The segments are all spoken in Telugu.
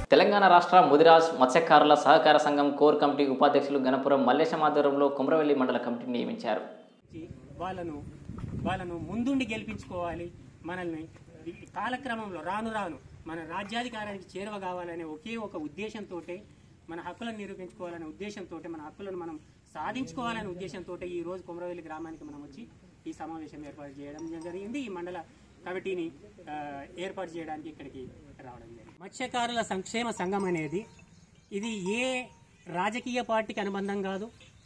తెలంగాణ రాష్ట్ర ముదిరాజ్ మత్స్యకారుల సహకార సంఘం కోర్ కమిటీ ఉపాధ్యక్షులు గణపురం మల్లేశం ఆధ్వర్యంలో కుమ్రవెల్లి మండల కమిటీని నియమించారు ఇచ్చి వాళ్ళను వాళ్ళను ముందుండి గెలిపించుకోవాలి మనల్ని ఈ కాలక్రమంలో రాను రాను మన రాజ్యాధికారానికి చేరువ కావాలనే ఒకే ఒక ఉద్దేశంతో మన హక్కులను నిరూపించుకోవాలనే ఉద్దేశంతో మన హక్కులను మనం సాధించుకోవాలనే ఉద్దేశంతో ఈ రోజు కొమరవెల్లి గ్రామానికి మనం వచ్చి ఈ సమావేశం ఏర్పాటు చేయడం జరిగింది ఈ మండల కమిటీని ఆ, ఏర్పాటు చేయడానికి ఇక్కడికి రావడం జరిగింది మత్స్యకారుల సంక్షేమ సంఘం అనేది ఇది ఏ రాజకీయ పార్టీకి అనుబంధం కాదు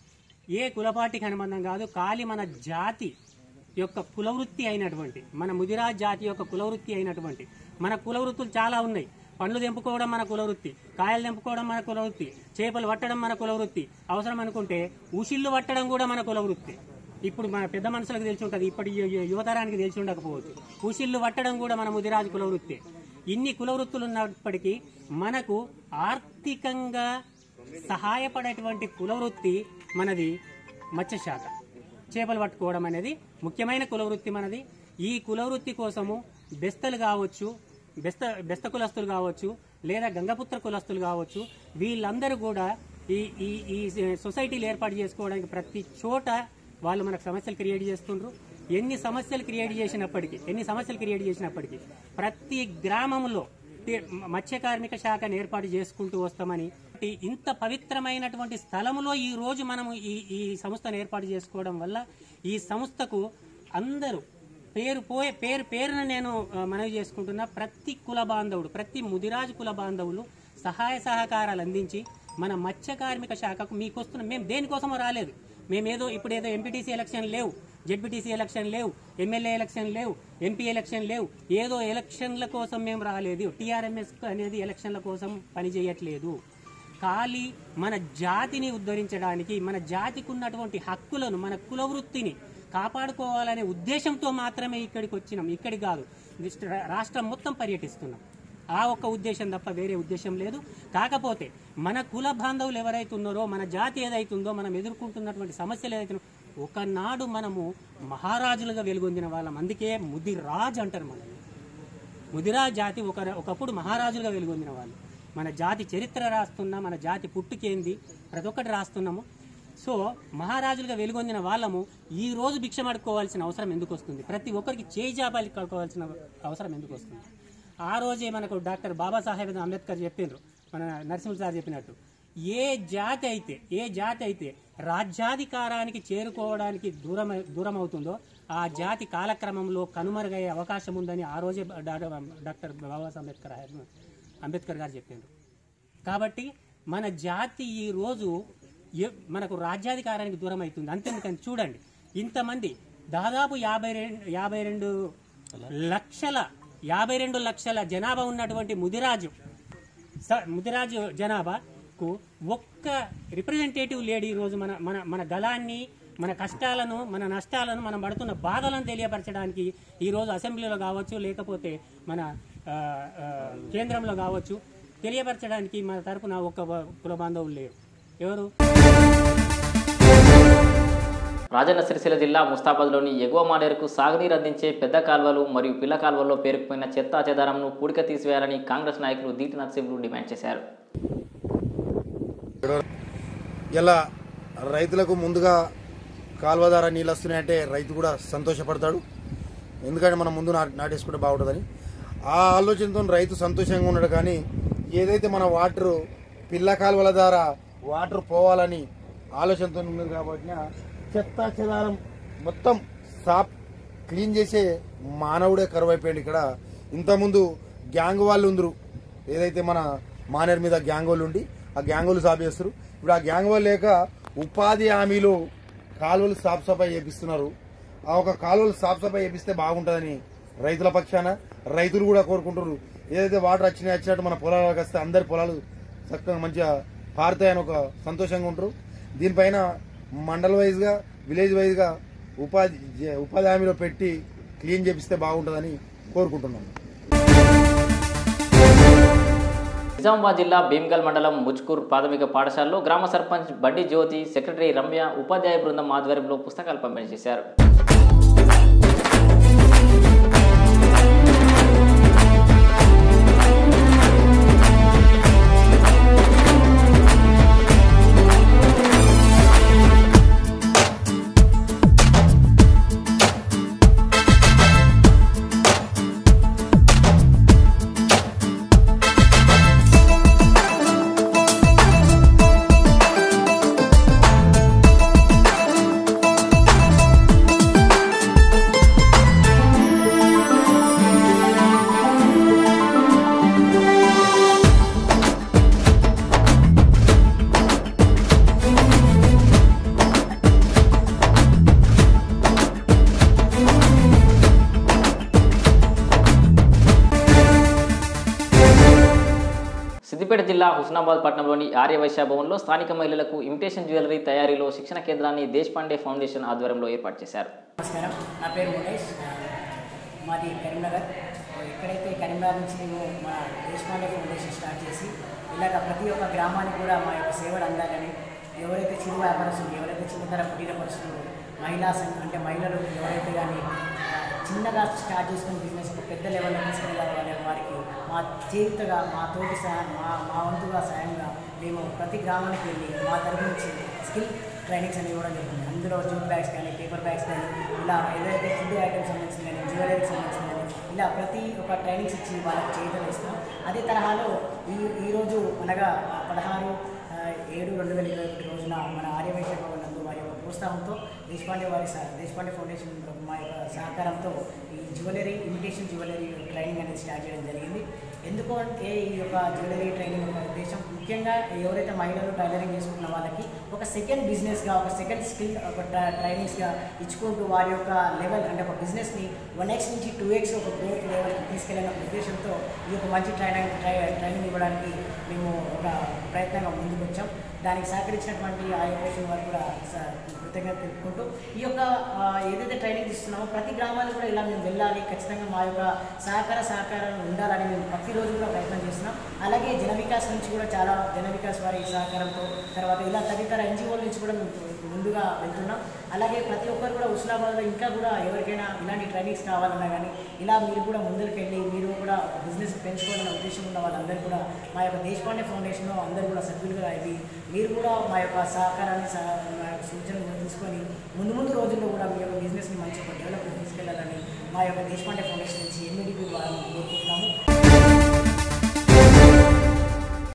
ఏ కుల పార్టీకి అనుబంధం కాదు ఖాళీ మన జాతి యొక్క కులవృత్తి అయినటువంటి మన ముదిరాజ్ జాతి యొక్క కులవృత్తి అయినటువంటి మన కులవృత్తులు చాలా ఉన్నాయి పండ్లు తెంపుకోవడం మన కులవృత్తి కాయలు తెంపుకోవడం మన కులవృత్తి చేపలు పట్టడం మన కులవృత్తి అవసరం అనుకుంటే ఉషిళ్ళు పట్టడం కూడా మన కులవృత్తి ఇప్పుడు మన పెద్ద మనుషులకు తెలిసి ఉంటుంది ఇప్పటి యు- యు- యువతరానికి తెలిసి ఉండకపోవచ్చు ఉషిళ్ళు పట్టడం కూడా మన ముదిరాజు కులవృత్తి ఇన్ని కులవృత్తులు ఉన్నప్పటికీ మనకు ఆర్థికంగా సహాయపడేటువంటి కులవృత్తి మనది మత్స్యశాఖ చేపలు పట్టుకోవడం అనేది ముఖ్యమైన కులవృత్తి మనది ఈ కులవృత్తి కోసము బెస్తలు కావచ్చు బెస్త బెస్త కులస్తులు కావచ్చు లేదా గంగపుత్ర కులస్తులు కావచ్చు వీళ్ళందరూ కూడా ఈ ఈ ఈ సొసైటీలు ఏర్పాటు చేసుకోవడానికి ప్రతి చోట వాళ్ళు మనకు సమస్యలు క్రియేట్ చేస్తుండ్రు ఎన్ని సమస్యలు క్రియేట్ చేసినప్పటికీ ఎన్ని సమస్యలు క్రియేట్ చేసినప్పటికీ ప్రతి గ్రామంలో తే- మత్స్య కార్మిక శాఖను ఏర్పాటు చేసుకుంటూ వస్తామని ఈ ఇంత పవిత్రమైనటువంటి స్థలములో ఈ రోజు మనము ఈ ఈ సంస్థను ఏర్పాటు చేసుకోవడం వల్ల ఈ సంస్థకు అందరూ పేరు పోయే పేరు పేరున నేను ఆ, మనవి చేసుకుంటున్నా ప్రతి కుల బాంధవుడు ప్రతి ముదిరాజు కుల బాంధవులు సహాయ సహకారాలు అందించి మన మత్స్య కార్మిక శాఖకు మీకు వస్తున్న మేము దేనికోసమో రాలేదు మేమేదో ఇప్పుడు ఏదో ఎంపీటీసీ ఎలక్షన్ లేవు జెడ్పీటీసీ ఎలక్షన్ లేవు ఎమ్మెల్యే ఎలక్షన్ లేవు ఎంపీ ఎలక్షన్ లేవు ఏదో ఎలక్షన్ల కోసం మేము రాలేదు టీఆర్ఎంఎస్ అనేది ఎలక్షన్ల కోసం పనిచేయట్లేదు ఖాళీ మన జాతిని ఉద్ధరించడానికి మన జాతికి ఉన్నటువంటి హక్కులను మన కులవృత్తిని కాపాడుకోవాలనే ఉద్దేశంతో మాత్రమే ఇక్కడికి వచ్చినాం ఇక్కడికి కాదు దిష్ట- రాష్ట్రం మొత్తం పర్యటిస్తున్నాం ఆ ఒక్క ఉద్దేశం తప్ప వేరే ఉద్దేశం లేదు కాకపోతే మన కుల బాంధవులు ఎవరైతే ఉన్నారో మన జాతి ఏదైతుందో మనం ఎదుర్కొంటున్నటువంటి సమస్యలు ఏదైతే ఉన్నాయో, ఒకనాడు మనము మహారాజులుగా వెలుగొందిన వాళ్ళం అందుకే ముదిరాజ్ అంటారు మనల్ని ముదిరాజ్ జాతి ఒక ఒకప్పుడు మహారాజులుగా వెలుగొందిన వాళ్ళు మన జాతి చరిత్ర రాస్తున్నా మన జాతి పుట్టుకేంది ప్రతి ఒక్కటి రాస్తున్నాము సో మహారాజులుగా వెలుగొందిన వాళ్ళము ఈ రోజు భిక్షం అడుక్కోవాల్సిన అవసరం ఎందుకు వస్తుంది ప్రతి ఒక్కరికి చేయి జాబాలి కడుకోవాల్సిన అవసరం ఎందుకు వస్తుంది ఆ రోజే మనకు డాక్టర్ బాబాసాహెబ్ అంబేద్కర్ చెప్పిండ్రు మన నరసింహ సార్ చెప్పినట్టు ఏ జాతి అయితే ఏ జాతి అయితే రాజ్యాధికారానికి చేరుకోవడానికి దూరం దూరం అవుతుందో ఆ జాతి కాలక్రమంలో కనుమరుగయ్యే అవకాశం ఉందని ఆ రోజే డా- డాక్టర్ బాబాసాహెబ్ అంబేద్కర్ ఆయన- అంబేద్కర్ గారు చెప్పారు కాబట్టి మన జాతి ఈ రోజు ఎ- మనకు రాజ్యాధికారానికి దూరం అవుతుంది అంతేందుకని చూడండి ఇంతమంది దాదాపు యాభై రెండు యాభై రెండు లక్షల యాభై రెండు లక్షల జనాభా ఉన్నటువంటి ముదిరాజు స- ముదిరాజు జనాభాకు ఒక్క రిప్రజెంటేటివ్ లేడీ ఈరోజు మన మన మన గలాన్ని మన కష్టాలను మన నష్టాలను మనం పడుతున్న బాధలను తెలియపరచడానికి ఈరోజు అసెంబ్లీలో కావచ్చు లేకపోతే మన ఆ, ఆ, కేంద్రంలో కావచ్చు తెలియపరచడానికి మన తరపున ఒక్క వ- కుల బాంధవులు లేరు ఎవరు రాజన్న సిరిసిల్ల జిల్లా ముస్తాబాద్లోని ఎగువ మానేరుకు సాగునీరు అందించే పెద్ద కాల్వలు మరియు పిల్ల కాల్వల్లో పేరుకుపోయిన చెత్తా చెదారంను పూడిక తీసివేయాలని కాంగ్రెస్ నాయకులు దీటి నరసింహులు డిమాండ్ చేశారు ఇలా రైతులకు ముందుగా కాలువ ద్వారా నీళ్ళు వస్తున్నాయంటే రైతు కూడా సంతోషపడతాడు ఎందుకంటే మనం ముందు నా- నాటేసుకుంటే బాగుంటుందని ఆ ఆలోచనతో రైతు సంతోషంగా ఉన్నాడు కానీ ఏదైతే మన వాటర్ పిల్ల కాలువల ద్వారా వాటర్ పోవాలని ఆలోచనతో ఉన్నది కాబట్టి చెత్త చెదారం మొత్తం సాప్ క్లీన్ చేసే మానవుడే కరువైపోయాడు ఇక్కడ ఇంతకుముందు గ్యాంగ్ వాళ్ళు ఉందరు ఏదైతే మన మానేరు మీద గ్యాంగ్ వాళ్ళు ఉండి ఆ గ్యాంగ్ వాళ్ళు సాఫ్ చేస్తారు ఇప్పుడు ఆ గ్యాంగ్ వాళ్ళు లేక ఉపాధి హామీలు కాలువలు సాఫ్ సఫాయి చేపిస్తున్నారు ఆ ఒక కాలువలు సాఫ్ సఫాయి చేపిస్తే బాగుంటుందని రైతుల పక్షాన రైతులు కూడా కోరుకుంటున్నారు ఏదైతే వాటర్ వచ్చినాయి వచ్చినట్టు మన పొలాలకు వస్తే అందరి పొలాలు చక్కగా మంచిగా పారుతాయని ఒక సంతోషంగా ఉంటారు దీనిపైన మండల్ వైజ్గా విలేజ్ వైజ్గా ఉపాధి ఉపాధి హామీలో పెట్టి క్లీన్ చేపిస్తే బాగుంటుందని కోరుకుంటున్నాను నిజామాబాద్ జిల్లా భీమ్గల్ మండలం ముజ్కూర్ ప్రాథమిక పాఠశాలలో గ్రామ సర్పంచ్ బండి జ్యోతి సెక్రటరీ రమ్య ఉపాధ్యాయ బృందం ఆధ్వర్యంలో పుస్తకాలు పంపిణీ చేశారు సిద్దిపేట జిల్లా హుస్నాబాద్ పట్టణంలోని ఆర్యవైశ్య భవన్లో స్థానిక మహిళలకు ఇమిటేషన్ జ్యువెలరీ తయారీలో శిక్షణ కేంద్రాన్ని దేశపాండే ఫౌండేషన్ ఆధ్వర్యంలో ఏర్పాటు చేశారు నమస్కారం నా పేరు ముఖేష్ మాది కరీంనగర్ ఎక్కడైతే కరీంనగర్ నుంచి మేము మా దేశపాండే ఫౌండేషన్ స్టార్ట్ చేసి ఇలాగ ప్రతి ఒక్క గ్రామానికి కూడా మా యొక్క సేవలు అందాలని ఎవరైతే చిన్న వ్యాపారస్తులు ఎవరైతే చిన్నతర కుటీర పరిశ్రమలు మహిళా సంఘ అంటే మహిళలు ఎవరైతే కానీ చిన్నగా స్టార్ట్ చేసుకుని బిజినెస్ పెద్ద లెవెల్లో తీసుకెళ్ళాలి వారికి మా చేతుగా మా తోటి సహాయం మా మా వంతుగా సాయంగా మేము ప్రతి గ్రామానికి వెళ్ళి మా తరపు నుంచి స్కిల్ ట్రైనింగ్స్ అని ఇవ్వడం జరుగుతుంది అందులో జూట్ బ్యాగ్స్ కానీ పేపర్ బ్యాగ్స్ కానీ ఇలా ఏదైతే ఫుడ్ ఐటమ్స్ సంబంధించింది కానీ జ్యువెలరీకి సంబంధించింది కానీ ఇలా ప్రతి ఒక్క ట్రైనింగ్స్ ఇచ్చి వాళ్ళకి చేయడం ఇస్తాం అదే తరహాలో ఈ ఈరోజు అనగా పదహారు ఆ, ఏడు రెండు వేల ఇరవై ఒకటి రోజున మన ఆర్యవైశ్య భవన్ నందు వారి యొక్క ప్రోత్సాహంతో దేశపాండే వారి సహ దేశపాండే ఫౌండేషన్ మా యొక్క సహకారంతో ఈ జ్యువెలరీ ఇమిటేషన్ జ్యువెలరీ ట్రైనింగ్ అనేది స్టార్ట్ చేయడం జరిగింది ఎందుకు అంటే ఈ యొక్క జ్యువెలరీ ట్రైనింగ్ యొక్క ఉద్దేశం ముఖ్యంగా ఎవరైతే మహిళలు టైలరింగ్ చేసుకున్న వాళ్ళకి ఒక సెకండ్ బిజినెస్గా ఒక సెకండ్ స్కిల్ ఒక ట్ర- ట్రైనింగ్స్గా ఇచ్చుకుంటూ వారి యొక్క లెవెల్ అంటే ఒక బిజినెస్ని వన్ ఎక్స్ నుంచి టూ ఎక్స్ ఒక గ్రోత్ లెవెల్కి తీసుకెళ్ళిన ఉద్దేశంతో ఈ యొక్క మంచి ట్రైనింగ్ ట్రై ట్రైనింగ్ ఇవ్వడానికి మేము ఒక ప్రయత్నంగా ముందుకు వచ్చాం దానికి సహకరించినటువంటి ఆ యొక్క వారు కూడా స- కృతజ్ఞత తెలుపుకుంటూ ఈ యొక్క ఆ, ఏదైతే ట్రైనింగ్ ఇస్తున్నామో ప్రతి గ్రామాలకు కూడా ఇలా మేము వెళ్ళాలి ఖచ్చితంగా మా యొక్క సహకార సహకారాలు ఉండాలని మేము ప్రతిరోజు కూడా ప్రయత్నం చేస్తున్నాం అలాగే జన వికాస్ నుంచి కూడా చాలా జన వికాస్ వారి సహకారంతో తర్వాత ఇలా తదితర ఎన్జిఓల నుంచి కూడా మేము ముందుగా వెళ్తున్నాం అలాగే ప్రతి ఒక్కరు కూడా హుస్నాబాద్లో ఇంకా కూడా ఎవరికైనా ఇలాంటి ట్రైనింగ్స్ కావాలన్నా కానీ ఇలా మీరు కూడా ముందుకు వెళ్ళి మీరు కూడా బిజినెస్ పెంచుకోవాలనే ఉద్దేశం ఉన్న వాళ్ళందరూ కూడా మా యొక్క దేశపాండే ఫౌండేషన్లో అందరూ కూడా సభ్యులుగా అయ్యి మీరు కూడా మా యొక్క సహకారాన్ని సహ- మా యొక్క సూచనలు తీసుకొని ముందు ముందు రోజుల్లో కూడా మీ యొక్క బిజినెస్ని మంచి ఒక డెవలప్మెంట్ తీసుకెళ్లాలని మా యొక్క దేశపాండే ఫౌండేషన్ నుంచి ఎమ్మెడిపి ద్వారా కోరుకుంటున్నాము